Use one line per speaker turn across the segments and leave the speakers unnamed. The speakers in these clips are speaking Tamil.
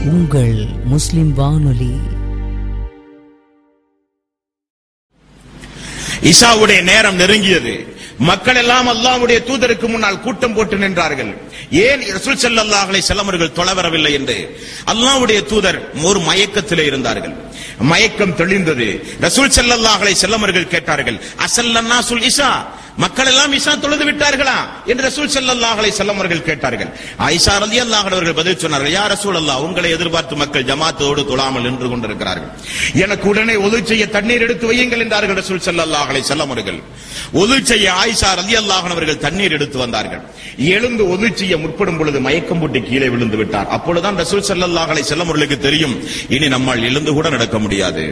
உங்கள் முஸ்லிம் வானொலி
இசாவுடைய நேரம் நெருங்கியது மக்கள் எல்லாம் அல்லாஹ்வுடைய தூதருக்கு முன்னால் கூட்டம் போட்டு நின்றார்கள் ஏன் ரசூல் ஸல்லல்லாஹு அலைஹி வஸல்லம் அவர்கள் தொலை வரவில்லை என்று அல்லாஹ்வுடைய தூதர் ஒரு மயக்கத்திலே இருந்தார்கள் மயக்கம் தெளிந்தது ரசூல் ஸல்லல்லாஹு அலைஹி வஸல்லம் அவர்கள் கேட்டார்கள் அசல்லன்னா சுல் இசா மக்கள் எல்லாம் இசா தொழுது விட்டார்களா என்று ரசூல் ஸல்லல்லாஹு அலைஹி வஸல்லம் அவர்கள் கேட்டார்கள் ஆயிஷா ரலியல்லாஹு அன்ஹா அவர்கள் பதில் சொன்னார்கள் யா ரசூலல்லாஹ் உங்களை எதிர்பார்த்து மக்கள் ஜமாத்தோடு தொழாமல் நின்று கொண்டிருக்கிறார்கள் எனக்கு உடனே ஒது செய்ய தண்ணீர் எடுத்து வையுங்கள் என்றார்கள் ரசூல் ஸல்லல்லாஹு அலைஹி வஸல்லம் அவர்கள் ஒது செய்ய ஆயிஷா ரலியல்லாஹு அன்ஹா அவர்கள் தண்ணீர் எடுத்து வந்தார்கள் எழுந்து ஒது செய்ய முற்படும் பொழுது மயக்கம் போட்டு கீழே விழுந்து விட்டார் அப்பொழுதுதான் ரசூல் ஸல்லல்லாஹு அலைஹி வஸல்லம் அவர்களுக்கு தெரியும் இனி நம்மால் எழுந்து கூட நடக்க முடியாது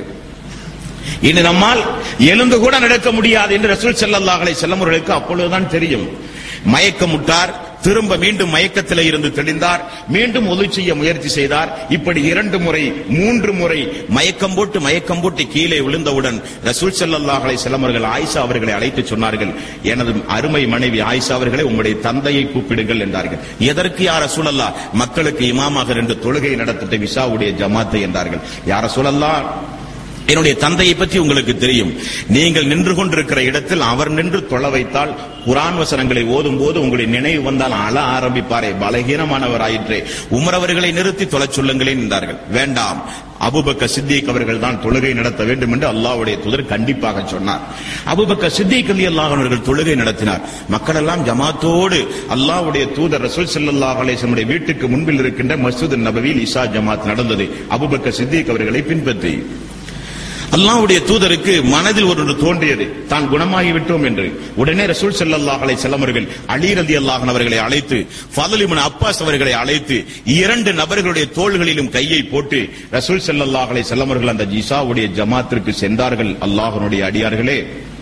இனி நம்மால் எழுந்து கூட நடக்க முடியாது என்று ரசூல் ஸல்லல்லாஹு அலைஹி வஸல்லம் அவர்களுக்கு அப்பொழுதுதான் தெரியும் மயக்கமுட்டார் திரும்ப மீண்டும் மயக்கத்திலே இருந்து தெளிந்தார் மீண்டும் ஒது செய்ய முயற்சி செய்தார் இப்படி இரண்டு முறை மூன்று முறை மயக்கம் போட்டு மயக்கம் போட்டு கீழே விழுந்தவுடன் ரசூல் ஸல்லல்லாஹு அலைஹி வஸல்லம் அவர்கள் ஆயிஷா அவர்களை அழைத்து சொன்னார்கள் எனது அருமை மனைவி ஆயிஷா அவர்களை உங்களுடைய தந்தையை கூப்பிடுங்கள் என்றார்கள் எதற்கு யார் ரசூலல்லா மக்களுக்கு இமாமாக ரெண்டு தொழுகை நடத்திட்ட விசாவுடைய ஜமாத்தை என்றார்கள் யார் ரசூலல்லா என்னுடைய தந்தையை பற்றி உங்களுக்கு தெரியும் நீங்கள் நின்று கொண்டிருக்கிற இடத்தில் அவர் நின்று தொழ வைத்தால் குரான் வசனங்களை ஓதும் போது உங்களுடைய நினைவு வந்தால் அழ ஆரம்பிப்பாரே பலகீனமானவராயிற்றே உமர் அவர்களை நிறுத்தி தொழச் சொல்லுங்களேன் என்றார்கள் வேண்டாம் அபுபக்க சித்திக் அவர்கள் தான் தொழுகை நடத்த வேண்டும் என்று அல்லாஹ்வுடைய தூதர் கண்டிப்பாக சொன்னார் அபுபக்க சித்திக் அலி அல்லாஹ் அவர்கள் தொழுகை நடத்தினார் மக்கள் எல்லாம் ஜமாத்தோடு அல்லாஹ்வுடைய தூதர் ரசூல் ஸல்லல்லாஹு அலைஹி வஸல்லம் வீட்டுக்கு முன்பில் இருக்கின்ற மஸ்ஜித் நபவியில் இஷா ஜமாத் நடந்தது அபுபக்க சித்திக் அவர்களை பின்பற்றி அல்லாஹ்வுடைய தூதருக்கு மனதில் ஒன்று தோன்றியது தான் குணமாகி விட்டோம் என்று உடனே ரசூல் ஸல்லல்லாஹு அலைஹி வஸல்லம் அவர்கள் அலி ரலியல்லாஹு அவர்களை அழைத்து ஃபதல் இப்னு அப்பாஸ் அவர்களை அழைத்து இரண்டு நபர்களுடைய தோள்களிலும் கையை போட்டு ரசூல் ஸல்லல்லாஹு அலைஹி வஸல்லம் அவர்கள் அந்த ஜிசாவுடைய ஜமாத்திற்கு சென்றார்கள் அல்லாஹ்வுடைய அடியார்களே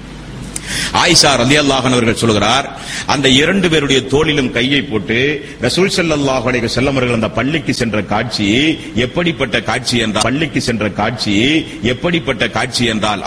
ஆயிஷா ரலியல்லாஹு அவர்கள் சொல்கிறார் அந்த இரண்டு பேருடைய தோளிலும் கையை போட்டு ரசூல் ஸல்லல்லாஹு அலைஹி வஸல்லம் அவர்கள் அந்த பள்ளிக்கு சென்ற காட்சி எப்படிப்பட்ட காட்சி என்றால் பள்ளிக்கு சென்ற காட்சி எப்படிப்பட்ட காட்சி என்றால்